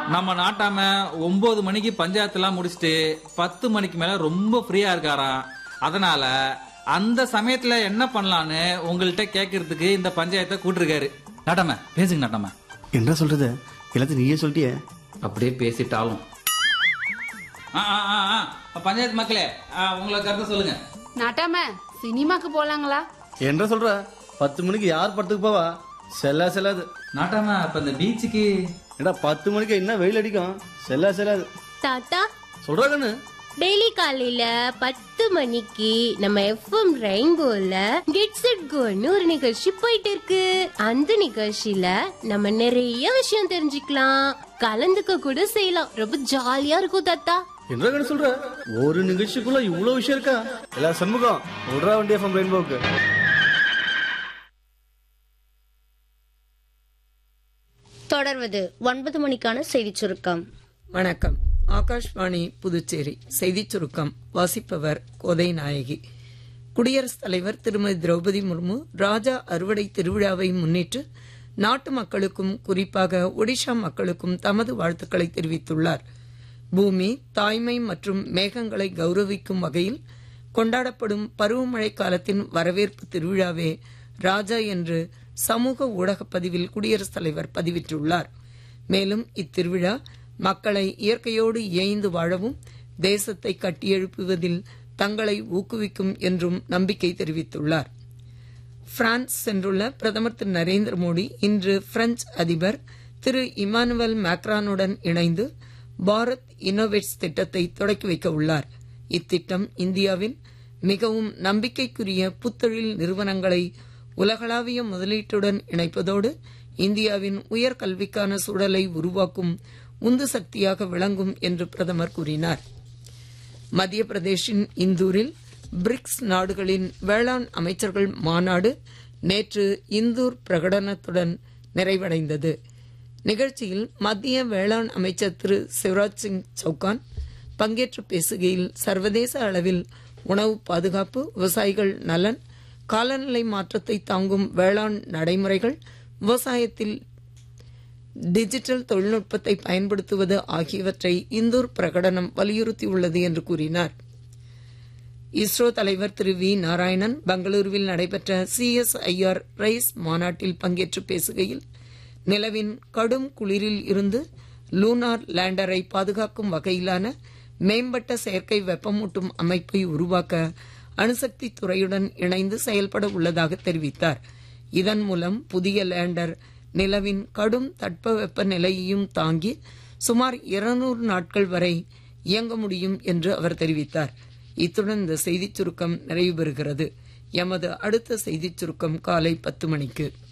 நம்ம நாட்டாம ஒன்பது மணிக்கு பஞ்சாயத்துலாம் முடிச்சுட்டு பத்து மணிக்கு மேல ரொம்ப ஃப்ரீயா இருக்காராம் அதனால அந்த சமயத்துல என்ன பண்ணலான்னு உங்கள்கிட்ட கேட்கறதுக்கு இந்த பஞ்சாயத்தை கூட்டிருக்காரு நாட்டாம பேசுங்க நாட்டாம என்ன சொல்றது எல்லாத்தையும் நீயே சொல்லிட்டியே அப்படியே பேசிட்டாலும் ஆ, ஆ, ஆ, ஆ. பஞ்சாயத்து மக்களே ஆ, உங்களை கருத்து சொல்லுங்க நாட்டாம சினிமாக்கு போலாங்களா என்ன சொல்ற பத்து மணிக்கு யார் படத்துக்கு போவா செல்லா செல்லாது நாட்டாம இப்ப இந்த பீச்சுக்கு ஏடா பத்து மணிக்கு என்ன வெயில் அடிக்கும் செல்லா செல்லாது தாத்தா சொல்றா கண்ணு டெய்லி காலையில பத்து மணிக்கு நம்ம எஃப்எம் ரெயின்போல கெட்ஸ் இட் கோன்னு ஒரு நிகழ்ச்சி போயிட்டு இருக்கு அந்த நிகழ்ச்சியில நம்ம நிறைய விஷயம் தெரிஞ்சுக்கலாம் கலந்துக்க கூட செய்யலாம் ரொம்ப ஜாலியா இருக்கும் தாத்தா என்ன கண்ணு சொல்ற ஒரு நிகழ்ச்சிக்குள்ள இவ்வளவு விஷயம் இருக்கா எல்லா சண்முகம் விடுறா வண்டி எஃப்எம் ரெயின்போக்கு தொடர்வது ஒன்பது மணிக்கான செய்திச் சுருக்கம் வணக்கம் ஆகாஷ்வாணி புதுச்சேரி செய்திச் சுருக்கம் வாசிப்பவர் கோதை நாயகி குடியரசுத் தலைவர் திருமதி திரௌபதி முர்மு ராஜா அறுவடை திருவிழாவை முன்னிட்டு நாட்டு மக்களுக்கும் குறிப்பாக ஒடிஷா மக்களுக்கும் தமது வாழ்த்துக்களை தெரிவித்துள்ளார் பூமி தாய்மை மற்றும் மேகங்களை கௌரவிக்கும் வகையில் கொண்டாடப்படும் பருவமழை காலத்தின் வரவேற்பு திருவிழாவே ராஜா என்று சமூக ஊடகப் பதிவில் குடியரசுத் தலைவர் பதிவிட்டுள்ளார் மேலும் இத்திருவிழா மக்களை இயற்கையோடு இயைந்து வாழவும் தேசத்தை கட்டியெழுப்புவதில் தங்களை ஊக்குவிக்கும் என்றும் நம்பிக்கை தெரிவித்துள்ளார் பிரான்ஸ் சென்றுள்ள பிரதமர் திரு நரேந்திர மோடி இன்று பிரெஞ்சு அதிபர் திரு இமானுவல் மேக்ரானுடன் இணைந்து பாரத் இன்னோவேட்ஸ் திட்டத்தை தொடக்கி வைக்க உள்ளார் இத்திட்டம் இந்தியாவின் மிகவும் நம்பிக்கைக்குரிய புத்தொழில் நிறுவனங்களை உலகளாவிய முதலீட்டுடன் இணைப்பதோடு இந்தியாவின் உயர்கல்விக்கான சூழலை உருவாக்கும் உந்து சக்தியாக விளங்கும் என்று பிரதமர் கூறினார் மத்திய பிரதேஷின் இந்தூரில் பிரிக்ஸ் நாடுகளின் வேளாண் அமைச்சர்கள் மாநாடு நேற்று இந்தூர் பிரகடனத்துடன் நிறைவடைந்தது நிகழ்ச்சியில் மத்திய வேளாண் அமைச்சர் திரு சிவராஜ் சிங் சௌகான் பங்கேற்று பேசுகையில் சர்வதேச அளவில் உணவு பாதுகாப்பு விவசாயிகள் நலன் காலநிலை மாற்றத்தை தாங்கும் வேளாண் நடைமுறைகள் விவசாயத்தில் டிஜிட்டல் தொழில்நுட்பத்தை பயன்படுத்துவது ஆகியவற்றை இந்தூர் பிரகடனம் வலியுறுத்தியுள்ளது என்று கூறினார் இஸ்ரோ தலைவர் திரு வி நாராயணன் பெங்களூருவில் நடைபெற்ற சிஎஸ்ஐஆர் ரைஸ் மாநாட்டில் பங்கேற்று பேசுகையில் நிலவின் கடும் குளிரில் இருந்து லூனார் லேண்டரை பாதுகாக்கும் வகையிலான மேம்பட்ட செயற்கை வெப்பமூட்டும் அமைப்பை உருவாக்க அணுசக்தி துறையுடன் இணைந்து செயல்பட உள்ளதாக தெரிவித்தார் இதன் மூலம் புதிய லேண்டர் நிலவின் கடும் தட்பவெப்ப நிலையையும் தாங்கி சுமார் இருநூறு நாட்கள் வரை இயங்க முடியும் என்று அவர் தெரிவித்தார் இத்துடன் இந்த செய்திச் சுருக்கம் நிறைவு பெறுகிறது எமது அடுத்த செய்திச் சுருக்கம் காலை பத்து மணிக்கு